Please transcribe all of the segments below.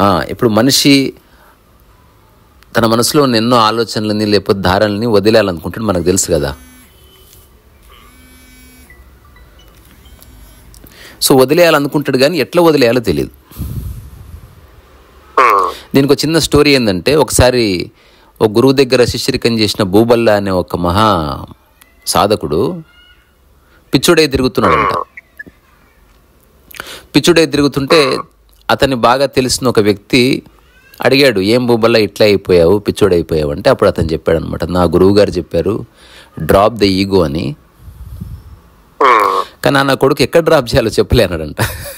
ఆ, ఇప్పుడు మనిషి తన మనసులో ఉన్న ఎన్నో ఆలోచనలని లేకపోతే ధారణల్ని వదిలేయాలనుకుంటాడు మనకు తెలుసు కదా సో వదిలేయాలనుకుంటాడు కానీ ఎట్లా వదిలేయాలో తెలియదు ఉమ్, దీనికి ఒక చిన్న స్టోరీ ఏంటంటే ఒకసారి ఒక గురువు దగ్గర శిష్యరికం చేసిన భూబల్ల అనే ఒక మహా సాధకుడు పిచ్చుడై తిరుగుతున్నాడంట పిచ్చుడై తిరుగుతుంటే అతన్ని బాగా తెలిసిన ఒక వ్యక్తి అడిగాడు ఏం భూబల్ల ఇట్లా అయిపోయావు పిచ్చోడు అయిపోయావు అంటే అప్పుడు అతను చెప్పాడు అనమాట నా గురువు గారు చెప్పారు డ్రాప్ ద ఈగో అని ఉమ్, కానీ నా కొడుకు ఎక్కడ డ్రాప్ చేయాలో చెప్పలేనాడంట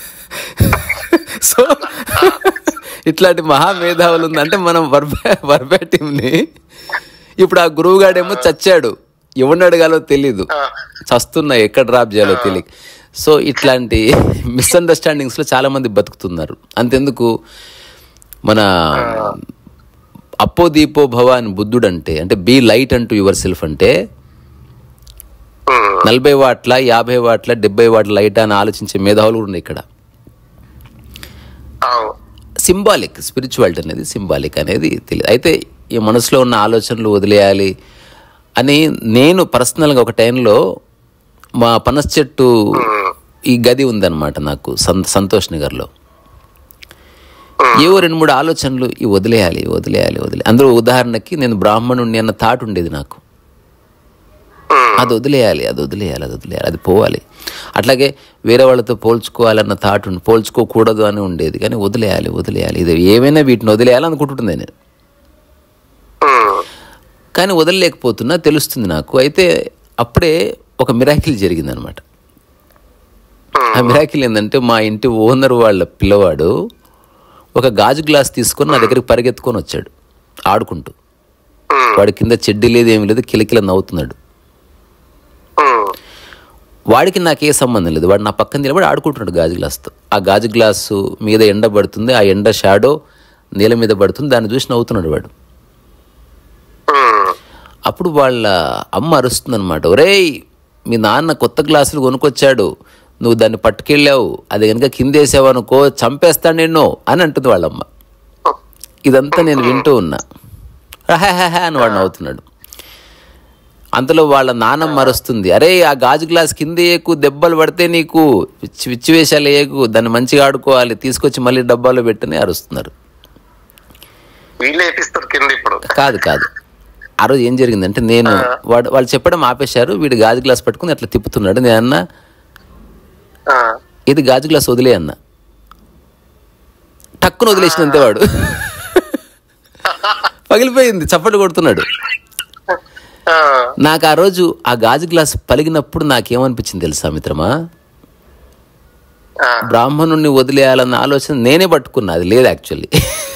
సో ఇట్లాంటి మహామేధావులు ఉంది అంటే మనం వర్బా వర్బాటిమ్ని ఇప్పుడు ఆ గురువుగాడేమో చచ్చాడు ఎవరిని అడగాలో తెలీదు చస్తున్నా ఎక్కడ డ్రాప్ చేయాలో తెలియక సో ఇట్లాంటి మిస్అండర్స్టాండింగ్స్లో చాలామంది బతుకుతున్నారు అంతెందుకు మన అప్పో దీపో భవ అని బుద్ధుడు అంటే అంటే be light unto your self ఉమ్, నలభై వాట్ల యాభై వాట్ల డెబ్బై వాట్ల లైట్ అని ఆలోచించే మేధావులు కూడా ఉన్నాయి ఇక్కడ అవును సింబాలిక్ స్పిరిచువాలిటీ అనేది సింబాలిక్ అనేది తెలియదు అయితే ఈ మనసులో ఉన్న ఆలోచనలు వదిలేయాలి అని నేను పర్సనల్గా ఒక టైంలో మా పనస్ చెట్టు ఈ గది ఉందన్నమాట నాకు సం సంతోష్ నగర్లో ఏవో రెండు మూడు ఆలోచనలు ఈ వదిలేయాలి వదిలేయాలి వదిలే అందులో ఉదాహరణకి నేను బ్రాహ్మణుణ్ణి అన్న థాట్ ఉండేది నాకు అది వదిలేయాలి అది వదిలేయాలి అది వదిలేయాలి అది పోవాలి అట్లాగే వేరే వాళ్ళతో పోల్చుకోవాలన్న థాట్ ఉండి పోల్చుకోకూడదు అని ఉండేది కానీ వదిలేయాలి వదిలేయాలి ఇది ఏమైనా వీటిని వదిలేయాలి అనుకుంటుంటుంది నేను ఉమ్, కానీ వదలలేకపోతున్నా తెలుస్తుంది నాకు అయితే అప్పుడే ఒక మిరాకిల్ జరిగిందనమాట ఆ మిరాకిల్ ఏంటంటే మా ఇంటి ఓనర్ వాళ్ళ పిల్లవాడు ఒక గాజు గ్లాస్ తీసుకొని నా దగ్గరికి పరిగెత్తుకొని వచ్చాడు ఆడుకుంటూ ఉమ్, వాడి కింద చెడ్డి లేదు ఏమీ లేదు కిలకిల నవ్వుతున్నాడు ఉమ్, వాడికి నాకే సంబంధం లేదు వాడు నా పక్కన నిలబడి ఆడుకుంటున్నాడు గాజు గ్లాస్తో ఆ గాజు గ్లాసు మీద ఎండ పడుతుంది ఆ ఎండ షాడో నీళ్ళ మీద పడుతుంది దాన్ని చూసి నవ్వుతున్నాడు వాడు ఉమ్, అప్పుడు వాళ్ళ అమ్మ అరుస్తుందన్నమాట ఒరేయ్ మీ నాన్న కొత్త గ్లాసులు కొనుక్కొచ్చాడు నువ్వు దాన్ని పట్టుకెళ్ళావు అది కనుక కిందేసావు అనుకో చంపేస్తాను నిన్ను అని అంటుంది వాళ్ళమ్మ ఇదంతా నేను వింటూ ఉన్నా "హహహహ" అని వాడు నవ్వుతున్నాడు అంతలో వాళ్ళ నాన్నమ్మ అరుస్తుంది అరే ఆ గాజు గ్లాస్ కింద ఏకు దెబ్బలు పడితే నీకు పిచ్చి పిచ్చి వేషాలు వేయకు దాన్ని మంచిగా ఆడుకోవాలి తీసుకొచ్చి మళ్ళీ డబ్బాలో పెట్టని అరుస్తున్నారు వీళ్ళే వేపిస్తారు కింద ఇప్పుడు కాదు కాదు ఆ రోజు ఏం జరిగిందంటే నేను వాడు వాళ్ళు చెప్పడం ఆపేశారు వీడు గాజు గ్లాస్ పట్టుకుని అట్లా తిప్పుతున్నాడు నేను అన్న ఆ, ఇది గాజు గ్లాస్ వదిలే అన్న టక్కున వదిలేసినంతే వాడు పగిలిపోయింది చప్పట్లు కొడుతున్నాడు ఆ, నాకు ఆ రోజు ఆ గాజు గ్లాస్ పలిగినప్పుడు నాకేమనిపించింది తెలుసా మిత్రమా ఆ, బ్రాహ్మణుణ్ణి వదిలేయాలన్న ఆలోచన నేనే పట్టుకున్నా అది లేదు యాక్చువల్లీ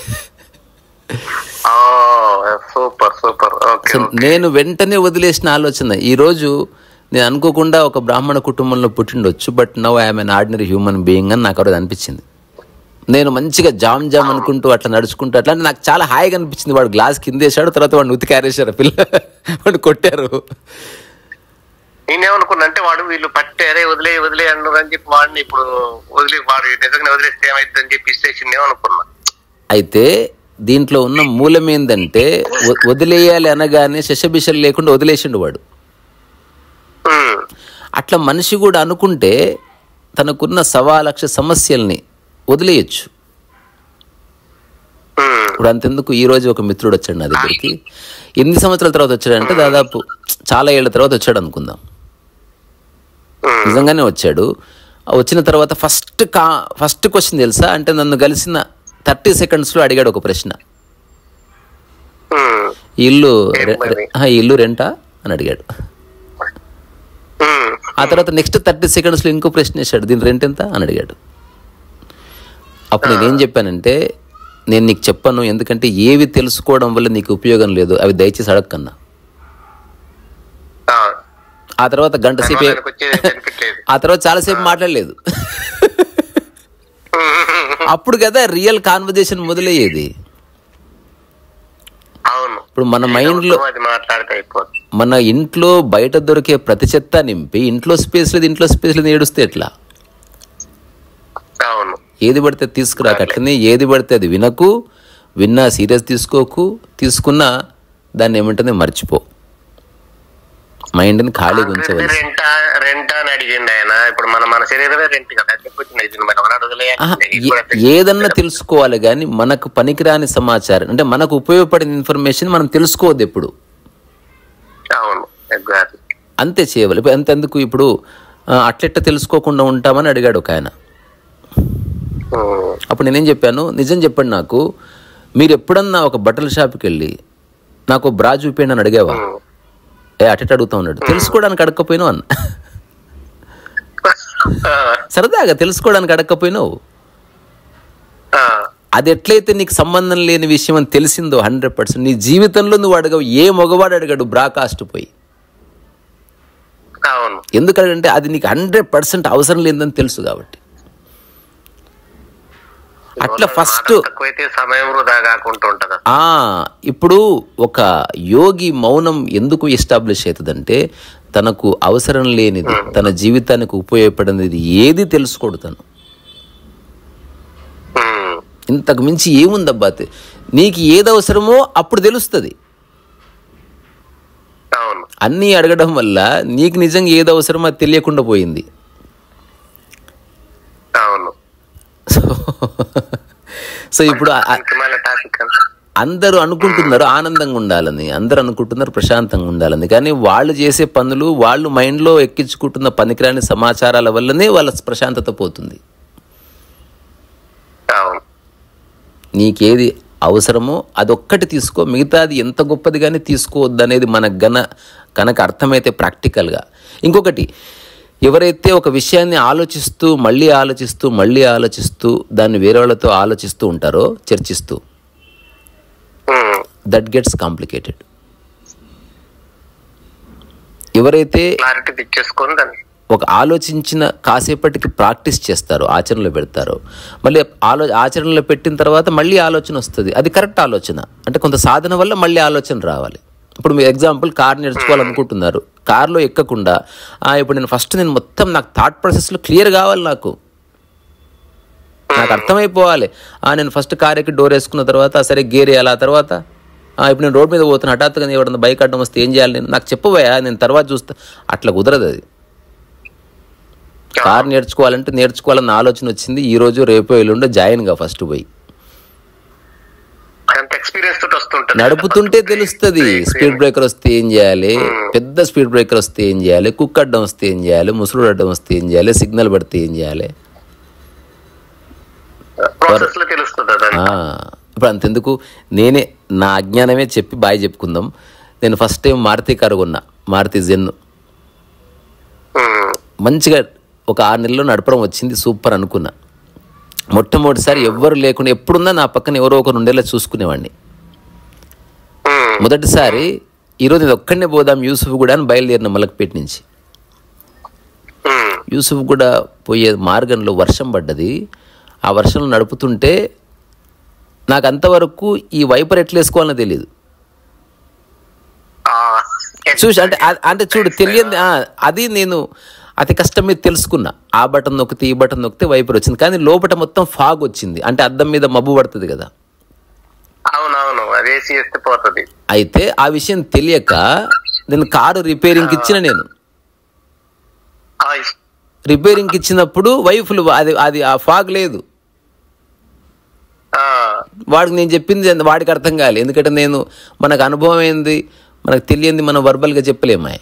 ఆ, సూపర్ సూపర్ ఓకే సో నేను వెంటనే వదిలేసిన ఆలోచన ఈరోజు నేను అనుకోకుండా ఒక బ్రాహ్మణ కుటుంబంలో పుట్టిండొచ్చు but now I'm an ordinary human being అని నాకు ఆ రోజు అనిపించింది నేను మంచిగా జామ్ జామ్ అనుకుంటూ అట్లా నడుచుకుంటూ అట్లా అంటే నాకు చాలా హాయిగా అనిపించింది వాడు గ్లాస్ కిందేశాడు తర్వాత వాడిని ఉతికారేశారు పిల్ల వాడు కొట్టారు నేనేమనుకున్నా అంటే వాడు వీళ్ళు పట్టారే వదిలే వదిలే అన్నారు అని చెప్పి వాడిని ఇప్పుడు వదిలే వాడు నిజంగా వదిలేస్తే ఏమైంది అని చెప్పి ఇచ్చేసింది అనుకున్నా అయితే దీంట్లో ఉన్న మూలం ఏంటంటే వ- వదిలేయాలి అనగానే శశబిషలు లేకుండా వదిలేసిండు వాడు ఉమ్, అట్లా మనిషి కూడా అనుకుంటే తనకున్న సవా లక్ష సమస్యల్ని వదిలేయచ్చు ఉమ్, ఇప్పుడు అంతెందుకు ఈ రోజు ఒక మిత్రుడు వచ్చాడు నా దగ్గరికి ఎన్ని సంవత్సరాల తర్వాత వచ్చాడంటే దాదాపు చాలా ఏళ్ల తర్వాత వచ్చాడు అనుకుందాం ఉమ్, నిజంగానే వచ్చాడు ఆ వచ్చిన తర్వాత ఫస్ట్ కా ఫస్ట్ క్వశ్చన్ తెలుసా అంటే నన్ను కలిసిన థర్టీ సెకండ్స్లో అడిగాడు ఒక ప్రశ్న ఉమ్, ఈ ఇల్లు రె- మరి? రె- ఆ, ఈ ఇల్లు రెంటా అని అడిగాడు ఉమ్, ఆ తర్వాత నెక్స్ట్ థర్టీ సెకండ్స్లో ఇంకో ప్రశ్న వేశాడు దీని రెంట్ ఎంత అని అడిగాడు అప్పుడు నేనేం చెప్పానంటే నేను నీకు చెప్పను ఎందుకంటే ఏవి తెలుసుకోవడం వల్ల నీకు ఉపయోగం లేదు అవి దయచేసి అడగకన్నా ఆ, ఆ తర్వాత గంట సేపు దానికి వచ్చేది బెనిఫిట్ లేదు ఆ తర్వాత చాలాసేపు మాట్లాడలేదు అప్పుడు కదా రియల్ కాన్వర్జేషన్ మొదలయ్యేది అవును ఇప్పుడు మన మైండ్లో అది మాట్లాడితే అయిపోతుంది మన ఇంట్లో బయట దొరికే ప్రతి చెత్త నింపి ఇంట్లో స్పేస్ లేదు ఇంట్లో స్పేస్ లేదు ఏడుస్తే ఎట్లా అవును ఏది పడితే తీసుకురాక అట్లనే ఏది పడితే అది వినకు విన్నా సీరియస్ తీసుకోకు తీసుకున్నా దాన్ని ఏమంటుంది మర్చిపో మైండ్ని ఖాళీగా ఉంచవలసి రెంట్ రెంట్ అని అడిగిండు ఆయన ఇప్పుడు మన మన శరీరమే రెంట్ కదా చెప్పొచ్చింది ఇది మరి ఎవరు వదిలేయాలి? ఆహా, ఇది కూడా ఏ- ఏదన్నా తెలుసుకోవాలి కానీ మనకు పనికిరాని సమాచారం అంటే మనకు ఉపయోగపడిన ఇన్ఫర్మేషన్ మనం తెలుసుకోవద్దు ఎప్పుడు అవును ఎగ్జాక్ట్లీ అంతే చేయవాలి ఇప్పుడు అంతెందుకు ఇప్పుడు ఆ, అట్లెట్ట తెలుసుకోకుండా ఉంటామని అడిగాడు ఒక ఆయన అప్పుడు నేనేం చెప్పాను నిజం చెప్పండి నాకు మీరు ఎప్పుడన్నా ఒక బట్టల షాప్కి వెళ్ళి నాకు ఓ బ్రా చూపించండి అని అడిగావా ఏ అటెట్ అడుగుతా ఉన్నాడు తెలుసుకోవడానికి అడగకపోయినావు అన్న సరదాగా తెలుసుకోవడానికి అడగకపోయినావు అది ఎట్లయితే నీకు సంబంధం లేని విషయం అని తెలిసిందో హండ్రెడ్ పర్సెంట్ నీ జీవితంలో నువ్వు అడగవు ఏ మగవాడు అడిగాడు బ్రా కాస్ట్ పోయి అవును ఎందుకంటే అది నీకు హండ్రెడ్ పర్సెంట్ అవసరం లేదని తెలుసు కాబట్టి అట్లా ఫస్ట్ తక్కువైతే సమయం వృధా కాకుండా ఉంటది ఆ ఇప్పుడు ఒక యోగి మౌనం ఎందుకు ఎస్టాబ్లిష్ అవుతుందంటే తనకు అవసరం లేనిది తన జీవితానికి ఉపయోగపడినది ఏది తెలుసుకోడు తను ఉమ్. ఇంతకు మించి ఏముందబ్బా తె- నీకు ఏది అవసరమో అప్పుడు తెలుస్తుంది అవును అన్నీ అడగడం వల్ల నీకు నిజంగా ఏది అవసరమో అది తెలియకుండా పోయింది అవును సో సో ఇప్పుడు ఆ- ఆ- ముఖ్యమైన టాపిక్ అంతా అందరూ అనుకుంటున్నారు ఆనందంగా ఉండాలని అందరూ అనుకుంటున్నారు ప్రశాంతంగా ఉండాలని కానీ వాళ్ళు చేసే పనులు వాళ్ళు మైండ్లో ఎక్కించుకుంటున్న పనికిరాని సమాచారాల వల్లనే వాళ్ళ ప్రశాంతత పోతుంది అవును నీకేది అవసరమో అదొక్కటి తీసుకో మిగతాది ఎంత గొప్పది కానీ తీసుకోవద్దు అనేది మనకు గన కనుక అర్థమైతే ప్రాక్టికల్గా ఇంకొకటి ఎవరైతే ఒక విషయాన్ని ఆలోచిస్తూ మళ్ళీ ఆలోచిస్తూ మళ్ళీ ఆలోచిస్తూ దాన్ని వేరే వాళ్ళతో ఆలోచిస్తూ ఉంటారో చర్చిస్తూ ఉమ్. దట్ గెట్స్ కాంప్లికేటెడ్ ఎవరైతే క్లారిటీ తెచ్చేసుకొని దాన్ని ఒక ఆలోచించిన కాసేపటికి ప్రాక్టీస్ చేస్తారు ఆచరణలో పెడతారు మళ్ళీ ఆలో ఆచరణలో పెట్టిన తర్వాత మళ్ళీ ఆలోచన వస్తుంది అది కరెక్ట్ ఆలోచన అంటే కొంత సాధన వల్ల మళ్ళీ ఆలోచన రావాలి ఇప్పుడు మీరు ఎగ్జాంపుల్ కార్ నేర్చుకోవాలనుకుంటున్నారు కార్లో ఎక్కకుండా "ఆ, ఇప్పుడు నేను ఫస్ట్ నేను మొత్తం నాకు థాట్ ప్రాసెస్లో క్లియర్ కావాలి నాకు నాకు అర్థమైపోవాలి "ఆ, నేను ఫస్ట్ కార్ ఎక్కి డోర్ వేసుకున్న తర్వాత సరే గేర్ వేయాలి ఆ తర్వాత "ఆ, ఇప్పుడు నేను రోడ్ మీద పోతున్నా హఠాత్తుగా ఎవడన్నా బైక్ అడ్డం వస్తే ఏం చేయాలి నేను నాకు చెప్పబోయా నేను తర్వాత చూస్తా అట్లా కుదరదు అది కార్ నేర్చుకోవాలంటే నేర్చుకోవాలన్న ఆలోచన వచ్చింది ఈ రోజు రేపు ఎల్లుండో జాయిన్ గా ఫస్ట్ పోయి అంత ఎక్స్పీరియన్స్ తోటి వస్తుంటది నడుపుతుంటే తెలుస్తుంది స్పీడ్ బ్రేకర్ వస్తే ఏం చేయాలి పెద్ద స్పీడ్ బ్రేకర్ వస్తే ఏం చేయాలి కుక్ అడ్డం వస్తే ఏం చేయాలి ముసురు అడ్డం వస్తే ఏం చేయాలి సిగ్నల్ పడితే ఏం చేయాలి ప్రాసెస్ లో తెలుస్తుంది అదంతా ఆ, ఇప్పుడు అంతెందుకు నేనే నా అజ్ఞానమే చెప్పి బాయ్ చెప్పుకుందాం నేను ఫస్ట్ టైం మారుతి కారు కొన్నా మారుతి జెన్ ఉమ్. మంచిగా ఒక ఆరు నెలల్లో నడపడం వచ్చింది సూపర్ అనుకున్నా మొట్టమొదటిసారి ఎవ్వరు లేకుండా ఎప్పుడున్నా నా పక్కన ఎవరో ఒకరు ఉండేలా చూసుకునేవాడిని ఉమ్. మొదటిసారి ఈరోజు నేను ఒక్కడనే పోదాం యూసుఫ్ కూడా అని బయలుదేరిన మలక్పేట నుంచి ఉమ్. యూసుఫ్ కూడా పోయే మార్గంలో వర్షం పడ్డది ఆ వర్షంలో నడుపుతుంటే నాకు అంతవరకు ఈ వైపర్ ఎట్లా వేసుకోవాలో తెలియదు ఆ. చూసి అంటే ఆ- అంటే చూడు తెలియదు ఆ, అది నేను అతి కష్టం మీద తెలుసుకున్నా ఆ బటన్ నొక్కితే ఈ బటన్ నొక్కితే వైపర్ వచ్చింది కానీ లోపల మొత్తం ఫాగ్ వచ్చింది అంటే అద్దం మీద మబ్బు పడుతుంది కదా అవునవును అది ఏసీ వేస్తే పోతుంది అయితే ఆ విషయం తెలియక నేను కారు రిపేరింగ్కి ఇచ్చిన నేను ఆ, రిపేరింగ్కి ఇచ్చినప్పుడు వైఫ్లు అది అది ఆ ఫాగ్ లేదు ఆ, వాడికి నేను చెప్పింది ఎంత- వాడికి అర్థం కాలేదు ఎందుకంటే నేను మనకు అనుభవం ఏంది మనకు తెలియంది మనం వర్బల్గా చెప్పలేమా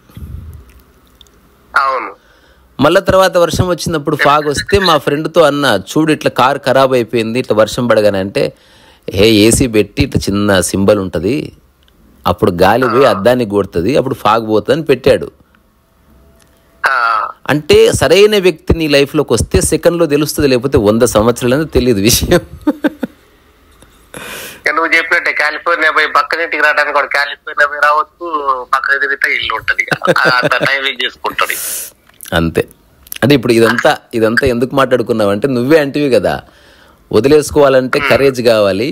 అవును మళ్ళా తర్వాత వర్షం వచ్చినప్పుడు ఫాగ్ వస్తే మా ఫ్రెండ్తో అన్న చూడు ఇట్లా కార్ ఖరాబ్ అయిపోయింది ఇట్లా వర్షం పడగానే అంటే హే ఏసీ పెట్టి ఇట్లా చిన్న సింబల్ ఉంటుంది అప్పుడు గాలి పోయి అద్దానికి కొడుతుంది అప్పుడు ఫాగ్ పోతుంది పెట్టాడు ఆ, అంటే సరైన వ్యక్తి నీ లైఫ్లోకి వస్తే సెకండ్లో తెలుస్తుంది లేకపోతే వంద సంవత్సరాలనే తెలియదు విషయం ఇక నువ్వు చెప్పినట్టే కాలిఫోర్నియా పోయి పక్కన ఇంటికి రావడానికి కూడా కాలిఫోర్నియా పోయి రావచ్చు పక్కన తిరిగితే ఇల్లు ఉంటది ఇక. ఆ, అంత టైం వేస్ట్ చేసుకుంటది అంతే అంటే ఇప్పుడు ఇదంతా ఇదంతా ఎందుకు మాట్లాడుకున్నావు అంటే నువ్వే అంటివి కదా వదిలేసుకోవాలంటే కరేజ్ కావాలి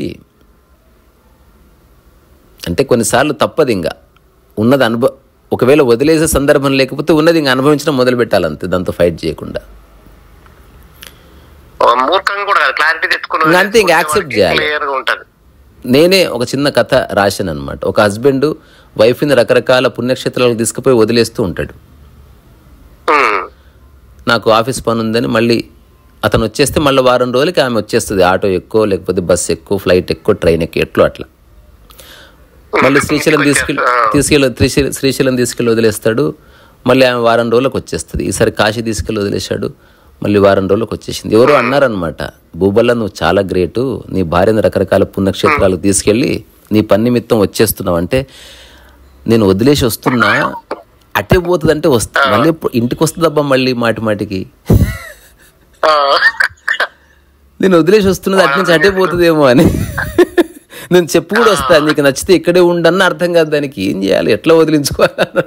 అంటే కొన్నిసార్లు తప్పదు ఇంకా ఉన్నది అనుభవ ఒకవేళ వదిలేసే సందర్భం లేకపోతే ఉన్నది ఇంకా అనుభవించడం మొదలు పెట్టాలి అంతే దాంతో ఫైట్ చేయకుండా ఓ మూర్ఖంగా కూడా కాదు క్లారిటీ తెచ్చుకుని ఇంకా అంతే, ఇంకా accept చేయాలి. క్లియర్ గా ఉంటది నేనే ఒక చిన్న కథ రాశాను అనమాట ఒక హస్బెండ్ వైఫ్ని రకరకాల పుణ్యక్షేత్రాలకు తీసుకుపోయి వదిలేస్తూ ఉంటాడు ఉమ్. నాకు ఆఫీస్ పని ఉందని మళ్ళీ అతను వచ్చేస్తే మళ్ళీ వారం రోజులకి ఆమె వచ్చేస్తుంది ఆటో ఎక్కువ లేకపోతే బస్సు ఎక్కువ ఫ్లైట్ ఎక్కువ ట్రైన్ ఎక్కువ ఎట్లో అట్లా మళ్ళీ శ్రీశైలం తీసుకెళ్ళి తీసుకెళ్ళి శ్రీశైలం శ్రీశైలం తీసుకెళ్ళి వదిలేస్తాడు మళ్ళీ ఆమె వారం రోజులకు వచ్చేస్తుంది ఈసారి కాశీ తీసుకెళ్ళి వదిలేశాడు మళ్ళీ వారం రోజులకు వచ్చేసింది ఎవరో అన్నారనమాట భూబల్ల నువ్వు చాలా గ్రేటు నీ భార్యను రకరకాల పుణ్యక్షేత్రాలకు తీసుకెళ్ళి నీ పని నిమిత్తం వచ్చేస్తున్నావు అంటే నేను వదిలేసి వస్తున్నా అటే పోతుందంటే వస్తా మళ్ళీ ఎప్పుడు- ఇంటికి వస్తుందబ్బా మళ్ళీ మాటి మాటికి ఆ. నేను వదిలేసి వస్తున్నది అటు నుంచి అటే పోతుందేమో అని నేను చెప్పు కూడా వస్తా నీకు నచ్చితే ఇక్కడే ఉండన్న అర్థం కాదు దానికి ఏం చేయాలి ఎట్లా వదిలించుకోవాలి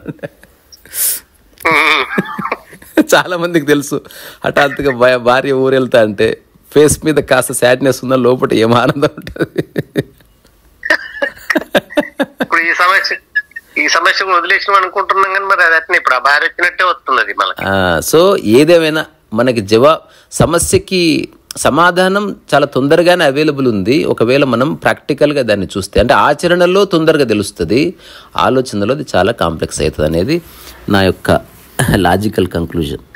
ఉమ్. చాలా మందికి తెలుసు హఠాత్తుగా భయ- భార్య ఊరెళ్తా అంటే ఫేస్ మీద కాస్త సాడ్నెస్ ఉన్న లోపల ఏం ఆనందం ఉంటుంది ఇప్పుడు ఈ సమస్య ఈ సమస్య కూడా వదిలేసినాం అనుకుంటున్నాం కానీ మరి అది అట్నే ఇప్పుడు ఆ భార్య వచ్చినట్టే వస్తుంది అది మనకి ఆ, సో ఏదేమైనా మనకి జవాబు సమస్యకి సమాధానం చాలా తొందరగానే అవైలబుల్ ఉంది ఒకవేళ మనం ప్రాక్టికల్గా దాన్ని చూస్తే అంటే ఆచరణలో తొందరగా తెలుస్తుంది ఆలోచనలో అది చాలా కాంప్లెక్స్ అవుతుంది అనేది నా యొక్క లాజికల్ కంక్లూజన్